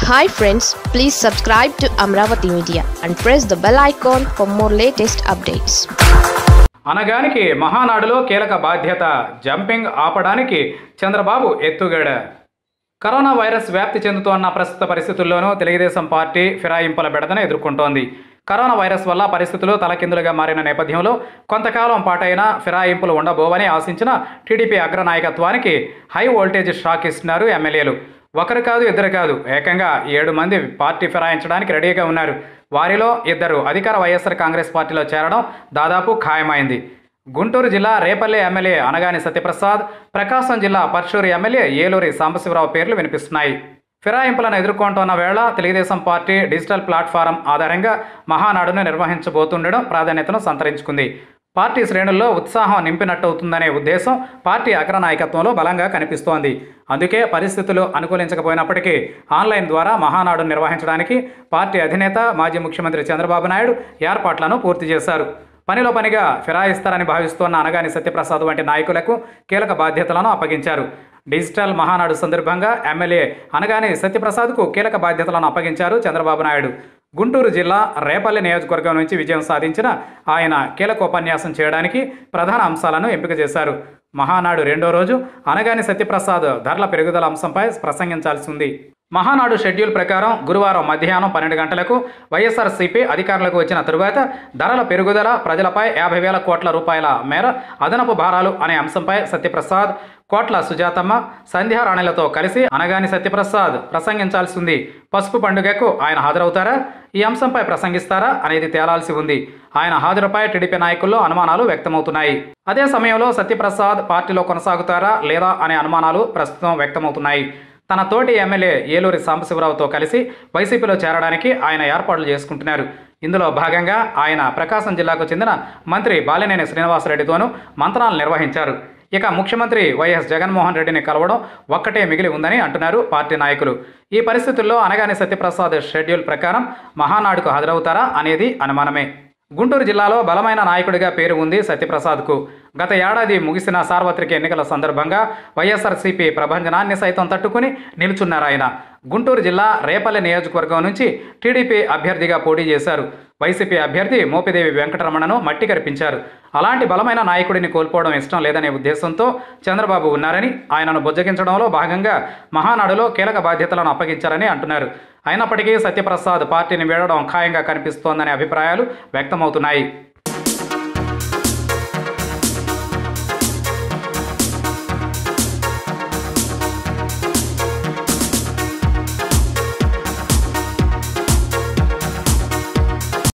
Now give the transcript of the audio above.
hi friends please subscribe to Amaravati media and press the bell icon for more latest updates అనగానికి మహానాడులో కీలక బాధ్యత jumping ఆపడానికి చంద్రబాబు ఎత్తుగడ కరోనా వైరస్ వ్యాప్తి చెందుతోన్న ప్రస్తుత పరిస్థితుల్లోనూ తెలుగుదేశం పార్టీ ఫిరాయింపుల బెడదను ఎదుర్కొంటోంది కరోనా వైరస్ వల్ల పరిస్థితులు తలకిందులుగా మారిన నేపథ్యంలో కొంతకాలం పాటైనా ఫిరాయింపులు ఉండబోవని ఆశించిన టీడీపీ అగ్రనాయకత్వానికి హై వోల్టేజ్ షాక్ ఇస్తున్నారు ఎమ్మెల్యేలు ఒకరు కాదు ఇద్దరు కాదు ఏకంగా ఏడు మంది పార్టీ ఫిరాయించడానికి రెడీగా ఉన్నారు వారిలో ఇద్దరు అధికార వైఎస్ఆర్ కాంగ్రెస్ పార్టీలో చేరడం దాదాపు ఖాయమైంది గుంటూరు జిల్లా రేపల్లె ఎమ్మెల్యే అనగాని సత్యప్రసాద్ ప్రకాశం జిల్లా పర్షూరు ఎమ్మెల్యే ఏలూరి సాంబశివరావు పేర్లు వినిపిస్తున్నాయి ఫిరాయింపులను ఎదుర్కొంటున్న వేళ తెలుగుదేశం పార్టీ డిజిటల్ ప్లాట్ఫారం ఆధారంగా మహానాడును నిర్వహించబోతుండడం ప్రాధాన్యతను సంతరించుకుంది పార్టీ శ్రేణుల్లో ఉత్సాహం నింపినట్టవుతుందనే ఉద్దేశం పార్టీ అగ్రనాయకత్వంలో బలంగా కనిపిస్తోంది అందుకే పరిస్థితులు అనుకూలించకపోయినప్పటికీ ఆన్లైన్ ద్వారా మహానాడు నిర్వహించడానికి పార్టీ అధినేత మాజీ ముఖ్యమంత్రి చంద్రబాబు నాయుడు ఏర్పాట్లను పూర్తి చేశారు పనిలో పనిగా ఫిరాయిస్తారని భావిస్తోన్న అనగాని సత్యప్రసాద్ వంటి నాయకులకు కీలక బాధ్యతలను అప్పగించారు డిజిటల్ మహానాడు సందర్భంగా ఎమ్మెల్యే అనగాని సత్యప్రసాద్కు కీలక బాధ్యతలను అప్పగించారు చంద్రబాబు నాయుడు గుంటూరు జిల్లా రేపల్లి నియోజకవర్గం నుంచి విజయం సాధించిన ఆయన కీలక ఉపన్యాసం చేయడానికి ప్రధాన అంశాలను ఎంపిక చేశారు మహానాడు రెండో రోజు అనగాని సత్యప్రసాద్ ధరల పెరుగుదల అంశంపై ప్రసంగించాల్సి ఉంది మహానాడు షెడ్యూల్ ప్రకారం గురువారం మధ్యాహ్నం పన్నెండు గంటలకు వైఎస్ఆర్సీపీ అధికారులకు వచ్చిన తరువాత ధరల పెరుగుదల ప్రజలపై యాభై వేల కోట్ల రూపాయల మేర అదనపు భారాలు అనే అంశంపై సత్యప్రసాద్ కోట్ల సుజాతమ్మ సంధ్యారాణిలతో కలిసి అనగాని సత్యప్రసాద్ ప్రసంగించాల్సి ఉంది పసుపు పండుగకు ఆయన హాజరవుతారా ఈ అంశంపై ప్రసంగిస్తారా అనేది తేలాల్సి ఉంది ఆయన హాజరుపై టీడీపీ నాయకుల్లో అనుమానాలు వ్యక్తమవుతున్నాయి అదే సమయంలో సత్యప్రసాద్ పార్టీలో కొనసాగుతారా లేదా అనే అనుమానాలు ప్రస్తుతం వ్యక్తమవుతున్నాయి తన తోటి ఎమ్మెల్యే ఏలూరి సాంబశివరావుతో కలిసి వైసీపీలో చేరడానికి ఆయన ఏర్పాట్లు చేసుకుంటున్నారు ఇందులో భాగంగా ఆయన ప్రకాశం జిల్లాకు చెందిన మంత్రి బాలినేని శ్రీనివాసరెడ్డితోనూ మంత్రాలు నిర్వహించారు ఇక ముఖ్యమంత్రి వైఎస్ జగన్మోహన్ రెడ్డిని కలవడం ఒక్కటే మిగిలి ఉందని అంటున్నారు పార్టీ నాయకులు ఈ పరిస్థితుల్లో అనగాని సత్యప్రసాద్ షెడ్యూల్ ప్రకారం మహానాడుకు హాజరవుతారా అనేది అనుమానమే గుంటూరు జిల్లాలో బలమైన నాయకుడిగా పేరు ఉంది సత్యప్రసాద్కు గత ఏడాది ముగిసిన సార్వత్రిక ఎన్నికల సందర్భంగా వైఎస్ఆర్సీపీ ప్రభంజనాన్ని సైతం తట్టుకుని నిలుచున్నారు ఆయన గుంటూరు జిల్లా రేపల్లె నియోజకవర్గం నుంచి టీడీపీ అభ్యర్థిగా పోటీ చేశారు వైసీపీ అభ్యర్థి మోపిదేవి వెంకటరమణను మట్టి కరిపించారు అలాంటి బలమైన నాయకుడిని కోల్పోవడం ఇష్టం లేదనే ఉద్దేశంతో చంద్రబాబు ఉన్నారని ఆయనను బుజ్జగించడంలో భాగంగా మహానాడులో కీలక బాధ్యతలను అప్పగించారని అంటున్నారు అయినప్పటికీ సత్యప్రసాద్ పార్టీని వీడడం ఖాయంగా కనిపిస్తోందనే అభిప్రాయాలు వ్యక్తమవుతున్నాయి